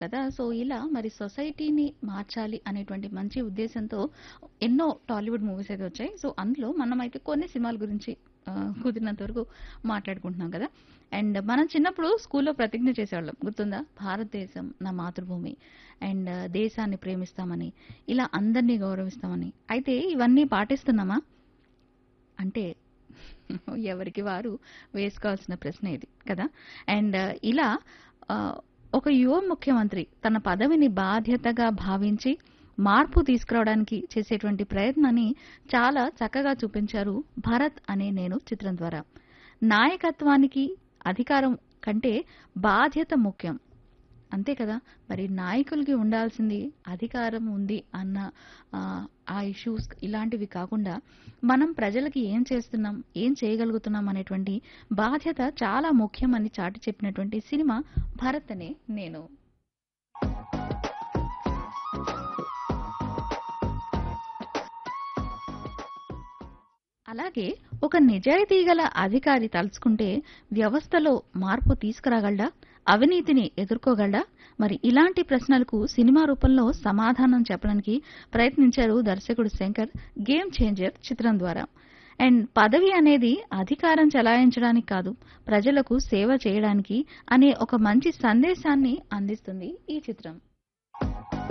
కదా! సో, ఇలా మరి సొసైటీని మార్చాలి అనేటువంటి మంచి ఉద్దేశంతో ఎన్నో టాలీవుడ్ మూవీస్ అయితే వచ్చాయి. సో, అందులో మనమైతే కొన్ని సినిమాల గురించి ఆహ్, కుదిరినంత వరకు మాట్లాడుకుంటున్నాం కదా! అండ్ మనం చిన్నప్పుడు స్కూల్‌లో ప్రతిజ్ఞ చేసేవాళ్ళం. గుర్తుందా? భారతదేశం నా మాతృభూమి అండ్ దేశాన్ని ప్రేమిస్తామని, ఇలా అందరిని గౌరవిస్తామని. అయితే ఇవన్నీ పాటిస్తున్నామా? అంటే ఎవరికి వారు వేసుకోవాల్సిన ప్రశ్న ఇది కదా! అండ్ ఇలా ఆహ్, ఒక యువ ముఖ్యమంత్రి తన పదవిని బాధ్యతగా భావించి మార్పు తీసుకురావడానికి చేసేటువంటి ప్రయత్నాన్ని చాలా చక్కగా చూపించారు 'భరత్ అనే నేను' చిత్రం ద్వారా. నాయకత్వానికి అధికారం కంటే బాధ్యత ముఖ్యం. అంతే కదా! మరి నాయకులకి ఉండాల్సింది అధికారం ఉంది అన్న ఆహ్, ఆ ఇష్యూస్ ఇలాంటివి కాకుండా మనం ప్రజలకి ఏం చేస్తున్నాం, ఏం చేయగలుగుతున్నాం అనేటువంటి బాధ్యత చాలా ముఖ్యమని చాటి చెప్పినటువంటి సినిమా 'భరత్ అనే నేను'. అలాగే ఒక నిజాయితీ గల అధికారి తలుచుకుంటే వ్యవస్థలో మార్పు తీసుకురాగలడా? అవినీతిని ఎదుర్కోగలడా? మరి ఇలాంటి ప్రశ్నలకు సినిమా రూపంలో సమాధానం చెప్పడానికి ప్రయత్నించారు దర్శకుడు శంకర్ 'గేమ్ చేంజర్' చిత్రం ద్వారా. అండ్ పదవి అనేది అధికారం చెలాయించడానికి కాదు, ప్రజలకు సేవ చేయడానికి అనే ఒక మంచి సందేశాన్ని అందిస్తుంది ఈ చిత్రం.